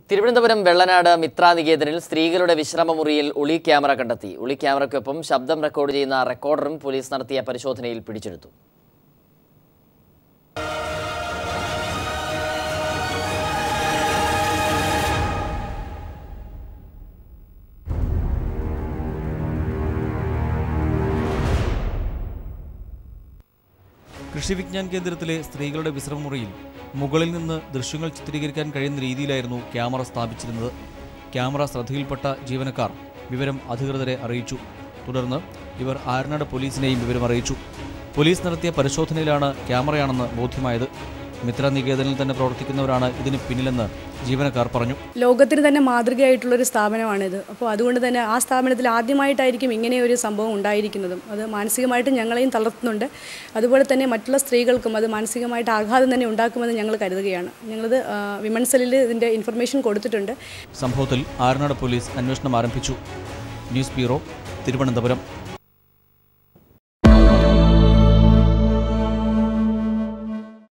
തിരുവനന്തപുരം വെള്ളനാട് മിത്രാനികേതനിൽ സ്ത്രീകളുടെ വിശ്രമമുറിയിൽ ഒളി ക്യാമറ കണ്ടെത്തി ഒളി ക്യാമറയ്ക്കൊപ്പം ശബ്ദം റെക്കോർഡ് ചെയ്യുന്ന റെക്കോർഡറും പോലീസ് നടത്തിയ പരിശോധനയിൽ പിടിച്ചെടുത്തു കൃഷി വിജ്ഞാൻ കേന്ദ്രത്തിലെ സ്ത്രീകളുടെ വിശ്രമമുറിയിൽ മുകളിൽ നിന്ന് ദൃശ്യങ്ങൾ ചിത്രീകരിക്കാൻ കഴിയുന്ന രീതിയിലായിരുന്നു ക്യാമറ സ്ഥാപിച്ചിരുന്നത് ക്യാമറ ശ്രദ്ധയിൽപ്പെട്ട ജീവനക്കാർ വിവരം അധികൃതരെ അറിയിച്ചു തുടർന്ന് ഇവർ ആരനാട് പോലീസിനെയും വിവരം അറിയിച്ചു പോലീസ് നടത്തിയ പരിശോധനയിലാണ് ക്യാമറയാണെന്ന് ബോധ്യമായത് മിത്ര നികേതനിൽ തന്നെ പ്രവർത്തിക്കുന്നവരാണ് ഇതിന് പിന്നിലെന്ന് ജീവനക്കാർ പറഞ്ഞു ലോകത്തിന് തന്നെ മാതൃകയായിട്ടുള്ളൊരു സ്ഥാപനമാണിത് അപ്പോൾ അതുകൊണ്ട് തന്നെ ആ സ്ഥാപനത്തിൽ ആദ്യമായിട്ടായിരിക്കും ഇങ്ങനെ ഒരു സംഭവം ഉണ്ടായിരിക്കുന്നതും അത് മാനസികമായിട്ട് ഞങ്ങളെയും തളർത്തുന്നുണ്ട് അതുപോലെ തന്നെ മറ്റുള്ള സ്ത്രീകൾക്കും അത് മാനസികമായിട്ട് ആഘാതം തന്നെ ഉണ്ടാക്കുമെന്ന് ഞങ്ങൾ കരുതുകയാണ് ഞങ്ങളത് വിമൻ സെല്ലിൽ ഇതിൻ്റെ ഇൻഫർമേഷൻ കൊടുത്തിട്ടുണ്ട് സംഭവത്തിൽ ആരനാട് പോലീസ് അന്വേഷണം ആരംഭിച്ചു ന്യൂസ് ബ്യൂറോ തിരുവനന്തപുരം